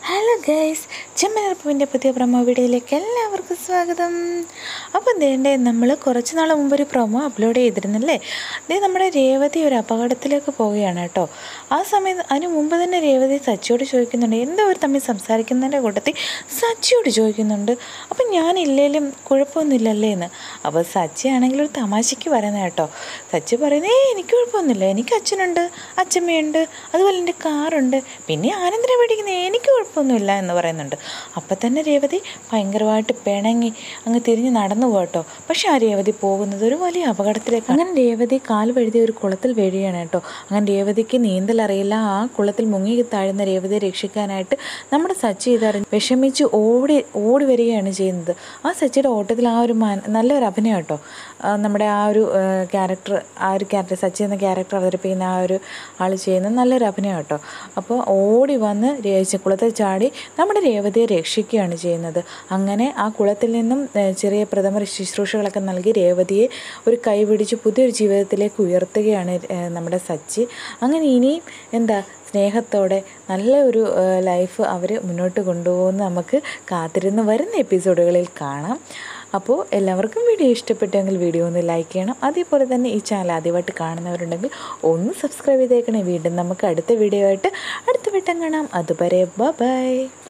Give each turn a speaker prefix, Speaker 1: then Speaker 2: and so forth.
Speaker 1: hello guys ചെമ്മനർപ്പുവിൻ്റെ പുതിയ promo വീഡിയോയിലേക്ക് എല്ലാവർക്കും സ്വാഗതം അപ്പോൾ എന്തേണ്ടേ നമ്മൾ കുറച്ച് നാൾ മുമ്പ് ഒരു പ്രൊമോ അപ്ലോഡ് ചെയ്തിരുന്നല്ലേ ദേ നമ്മുടെ രേവതി ഒരു അപകടത്തിലേക്ക് പോവുകയാണ് കേട്ടോ ആ സമയത്ത് അതിന് മുമ്പ് തന്നെ രേവതി സച്ചിയോട് ചോദിക്കുന്നുണ്ട് എന്തോ അവർ തമ്മിൽ സംസാരിക്കുന്നതിൻ്റെ കൂട്ടത്തിൽ സച്ചിയോട് ചോദിക്കുന്നുണ്ട് അപ്പം ഞാനില്ലേലും കുഴപ്പമൊന്നുമില്ലല്ലേ എന്ന് അപ്പോൾ സച്ചി ആണെങ്കിൽ ഒരു തമാശയ്ക്ക് പറയുന്നത് കേട്ടോ സച്ചി പറയുന്നത് ഏയ് എനിക്ക് കുഴപ്പമൊന്നുമില്ല എനിക്ക് അച്ഛനുണ്ട് അച്ഛമ്മയുണ്ട് അതുപോലെ എൻ്റെ കാറുണ്ട് പിന്നെ ആനന്ദനെ പേടിക്കുന്നത് എനിക്ക് കുഴപ്പമൊന്നുമില്ല എന്ന് പറയുന്നുണ്ട് അപ്പം തന്നെ രേവതി ഭയങ്കരമായിട്ട് പിണങ്ങി അങ്ങ് തിരിഞ്ഞ് നടന്നു പോകട്ടോ പക്ഷെ ആ രേവതി പോകുന്നത് ഒരു വലിയ അപകടത്തിലേക്ക് അങ്ങനെ രേവതി കാൽ വഴുതി ഒരു കുളത്തിൽ വീഴുകയാണ് കേട്ടോ അങ്ങനെ രേവതിക്ക് നീന്തൽ അറിയില്ല ആ കുളത്തിൽ മുങ്ങി താഴുന്ന രേവതിയെ രക്ഷിക്കാനായിട്ട് നമ്മുടെ സച്ചി ഇതറിഞ്ഞ് വിഷമിച്ച് ഓടി ഓടി വരികയാണ് ചെയ്യുന്നത് ആ സച്ചിയുടെ ഓട്ടത്തിൽ ആ ഒരു മാൻ നല്ലൊരു അഭിനയം കേട്ടോ ആ നമ്മുടെ ആ ഒരു ക്യാരക്ടർ ആ ഒരു ക്യാരക്ടർ സച്ചി എന്ന ക്യാരക്ടർ അവതരിപ്പിക്കുന്ന ആ ഒരു ആൾ ചെയ്യുന്ന നല്ലൊരു അഭിനയം കേട്ടോ അപ്പോൾ ഓടി വന്ന് രേ- കുളത്തിൽ ചാടി നമ്മുടെ രേവതിയെ രക്ഷിക്കുകയാണ് ചെയ്യുന്നത് അങ്ങനെ ആ കുളത്തിൽ നിന്നും ഏഹ്, ചെറിയ പ്രഥമ ശുശ്രൂഷകളൊക്കെ നൽകി രേവതിയെ ഒരു കൈ പിടിച്ച് പുതിയൊരു ജീവിതത്തിലേക്ക് ഉയർത്തുകയാണ് ഏഹ്, നമ്മുടെ സച്ചി അങ്ങനെ ഇനിയും എന്താ സ്നേഹത്തോടെ നല്ല ഒരു ഏഹ്, ലൈഫ് അവർ മുന്നോട്ട് കൊണ്ടുപോകുന്ന നമുക്ക് കാത്തിരുന്ന് വരുന്ന എപ്പിസോഡുകളിൽ കാണാം അപ്പോൾ എല്ലാവർക്കും വീഡിയോ ഇഷ്ടപ്പെട്ടെങ്കിൽ വീഡിയോ ഒന്ന് ലൈക്ക് ചെയ്യണം അതേപോലെ തന്നെ ഈ ചാനൽ ആദ്യമായിട്ട് കാണുന്നവരുണ്ടെങ്കിൽ ഒന്ന് സബ്സ്ക്രൈബ് ചെയ്തേക്കണേ വീണ്ടും നമുക്ക് അടുത്ത വീഡിയോ ആയിട്ട് അടുത്ത വട്ടം കാണാം അതുവരെ ബൈ